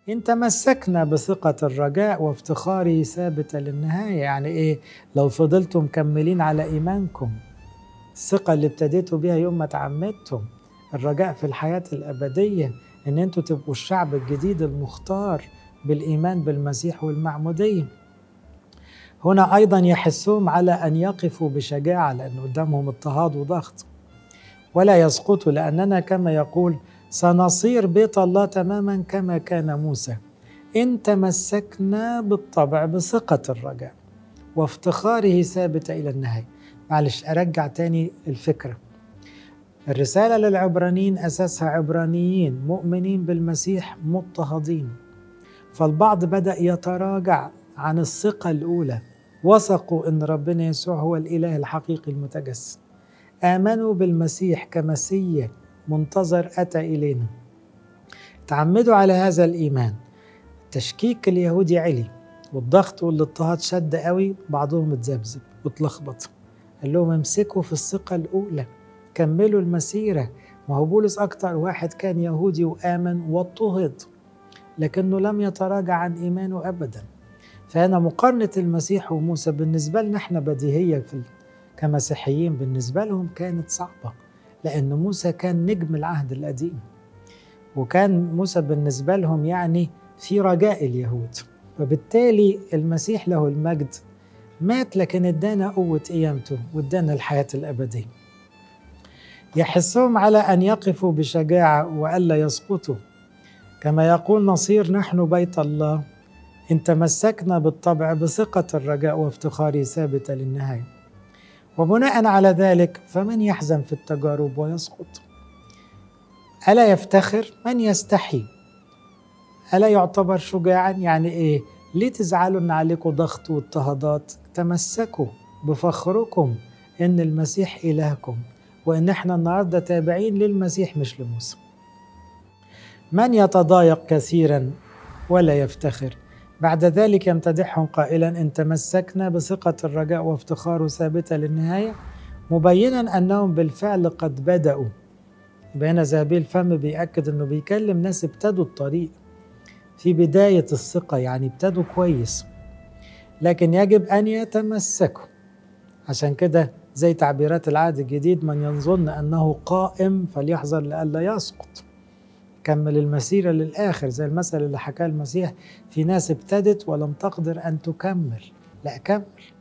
إن تمسكنا بثقة الرجاء وافتخاره ثابتة للنهاية يعني إيه لو فضلتم مكملين على إيمانكم الثقة اللي ابتديتوا بيها يوم ما تعمدتم الرجاء في الحياة الأبدية إن أنتوا تبقوا الشعب الجديد المختار بالإيمان بالمسيح والمعمودية هنا أيضا يحثهم على أن يقفوا بشجاعة لأن قدامهم اضطهاد وضغط ولا يسقطوا لأننا كما يقول سنصير بيت الله تماما كما كان موسى إن تمسكنا بالطبع بثقة الرجاء وافتخاره ثابتة إلى النهاية معلش أرجع تاني الفكرة الرسالة للعبرانيين أساسها عبرانيين مؤمنين بالمسيح مضطهدين فالبعض بدأ يتراجع عن الثقة الأولى وثقوا أن ربنا يسوع هو الإله الحقيقي المتجسد آمنوا بالمسيح كمسيح منتظر أتى إلينا تعمدوا على هذا الإيمان التشكيك اليهودي علي والضغط والاضطهاد شد قوي بعضهم اتذبذب واتلخبط قال لهم امسكوا في الثقة الأولى كملوا المسيرة ما هو بولس أكتر واحد كان يهودي وآمن واضطهد لكنه لم يتراجع عن إيمانه أبدا فهنا مقارنة المسيح وموسى بالنسبة لنا احنا بديهية في كمسيحيين بالنسبة لهم كانت صعبة لأن موسى كان نجم العهد القديم وكان موسى بالنسبة لهم يعني في رجاء اليهود وبالتالي المسيح له المجد مات لكن ادانا قوة قيامته وادانا الحياة الأبدية يحثهم على أن يقفوا بشجاعة وألا يسقطوا كما يقول نصير نحن بيت الله إن تمسكنا بالطبع بثقة الرجاء وافتخاره ثابتة للنهاية وبناء على ذلك فمن يحزن في التجارب ويسقط ألا يفتخر من يستحي ألا يعتبر شجاعا يعني إيه ليه تزعلوا إن عليكم ضغط واضطهادات تمسكوا بفخركم إن المسيح إلهكم وإن إحنا النهاردة تابعين للمسيح مش لموسى من يتضايق كثيرا ولا يفتخر بعد ذلك يمتدحهم قائلا ان تمسكنا بثقه الرجاء وافتخاره ثابته للنهايه مبينا انهم بالفعل قد بداوا بين ذهبي الفم بيأكد انه بيكلم ناس ابتدوا الطريق في بدايه الثقه يعني ابتدوا كويس لكن يجب ان يتمسكوا عشان كده زي تعبيرات العهد الجديد من يظن انه قائم فليحذر لئلا يسقط كمل المسيرة للآخر زي المثل اللي حكاه المسيح في ناس ابتدت ولم تقدر أن تكمل لا كمل